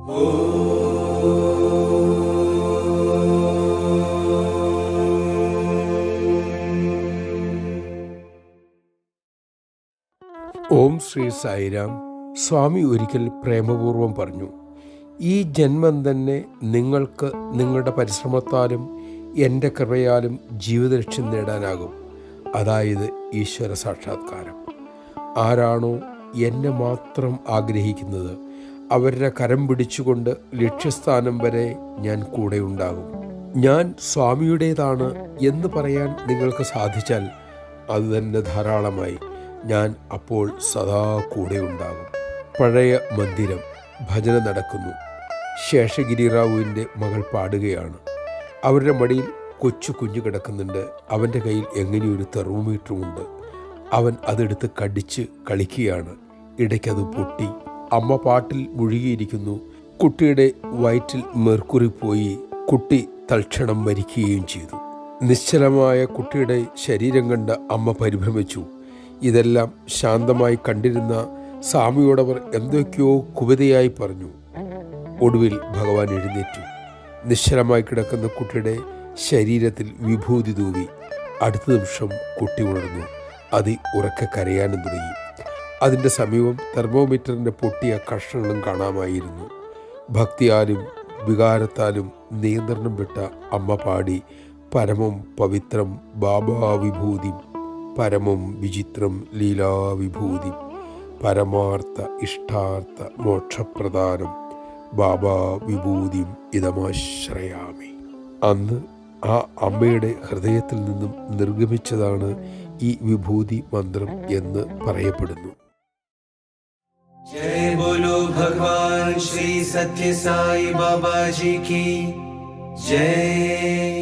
ഓം ശ്രീ സായിരാം സ്വാമി ഒരിക്കൽ പ്രേമപൂർവം പറഞ്ഞു ഈ ജന്മം തന്നെ നിങ്ങൾക്ക് നിങ്ങളുടെ പരിശ്രമത്താലും എൻ്റെ കൃപയാലും ജീവിതലക്ഷ്യം നേടാനാകും അതായത് ഈശ്വര സാക്ഷാത്കാരം ആരാണോ എന്നെ മാത്രം ആഗ്രഹിക്കുന്നത് അവരുടെ കരം പിടിച്ചുകൊണ്ട് ലക്ഷ്യസ്ഥാനം വരെ ഞാൻ കൂടെ ഉണ്ടാകും ഞാൻ സ്വാമിയുടേതാണ് എന്ന് പറയാൻ നിങ്ങൾക്ക് സാധിച്ചാൽ അത് തന്നെ ധാരാളമായി ഞാൻ അപ്പോൾ സദാ കൂടെ ഉണ്ടാകും പഴയ മന്ദിരം ഭജന നടക്കുന്നു ശേഷഗിരിറാവുവിൻ്റെ മകൾ പാടുകയാണ് അവരുടെ മടിയിൽ കൊച്ചു കുഞ്ഞു കിടക്കുന്നുണ്ട് അവൻ്റെ കയ്യിൽ എങ്ങനെയൊരു തെർമോമീറ്ററുമുണ്ട് അവൻ അതെടുത്ത് കടിച്ച് കളിക്കുകയാണ് ഇടയ്ക്കത് പൊട്ടി അമ്മ പാട്ടിൽ മുഴുകിയിരിക്കുന്നു കുട്ടിയുടെ വയറ്റിൽ മെർക്കുറി പോയി കുട്ടി തൽക്ഷണം മരിക്കുകയും ചെയ്തു നിശ്ചലമായ കുട്ടിയുടെ ശരീരം കണ്ട് അമ്മ പരിഭ്രമിച്ചു ഇതെല്ലാം ശാന്തമായി കണ്ടിരുന്ന സ്വാമിയോടവർ എന്തൊക്കെയോ കുവിതയായി പറഞ്ഞു ഒടുവിൽ ഭഗവാൻ എഴുന്നേറ്റു നിശ്ചലമായി കിടക്കുന്ന കുട്ടിയുടെ ശരീരത്തിൽ വിഭൂതി തൂവി അടുത്ത നിമിഷം കുട്ടി ഉണർന്നു അതി ഉറക്കെ കരയാനും തുടങ്ങി അതിൻ്റെ സമീപം തെർമോമീറ്ററിൻ്റെ പൊട്ടിയ കഷ്ണങ്ങളും കാണാമായിരുന്നു ഭക്തിയാലും വികാരത്താലും നിയന്ത്രണം വിട്ട അമ്മ പാടി പരമം പവിത്രം ബാബാ വിഭൂതി പരമം വിചിത്രം ലീലാവിഭൂതി പരമാർത്ഥ ഇഷ്ടാർത്ഥ മോക്ഷപ്രദാനം ബാബാ വിഭൂതിം ഇതമാശ്രയാമി അന്ന് ആ അമ്മയുടെ ഹൃദയത്തിൽ നിന്നും നിർഗമിച്ചതാണ് ഈ വിഭൂതി മന്ത്രം എന്ന് പറയപ്പെടുന്നു जय बोलो भगवान श्री सत्य साई बाबा जी की जय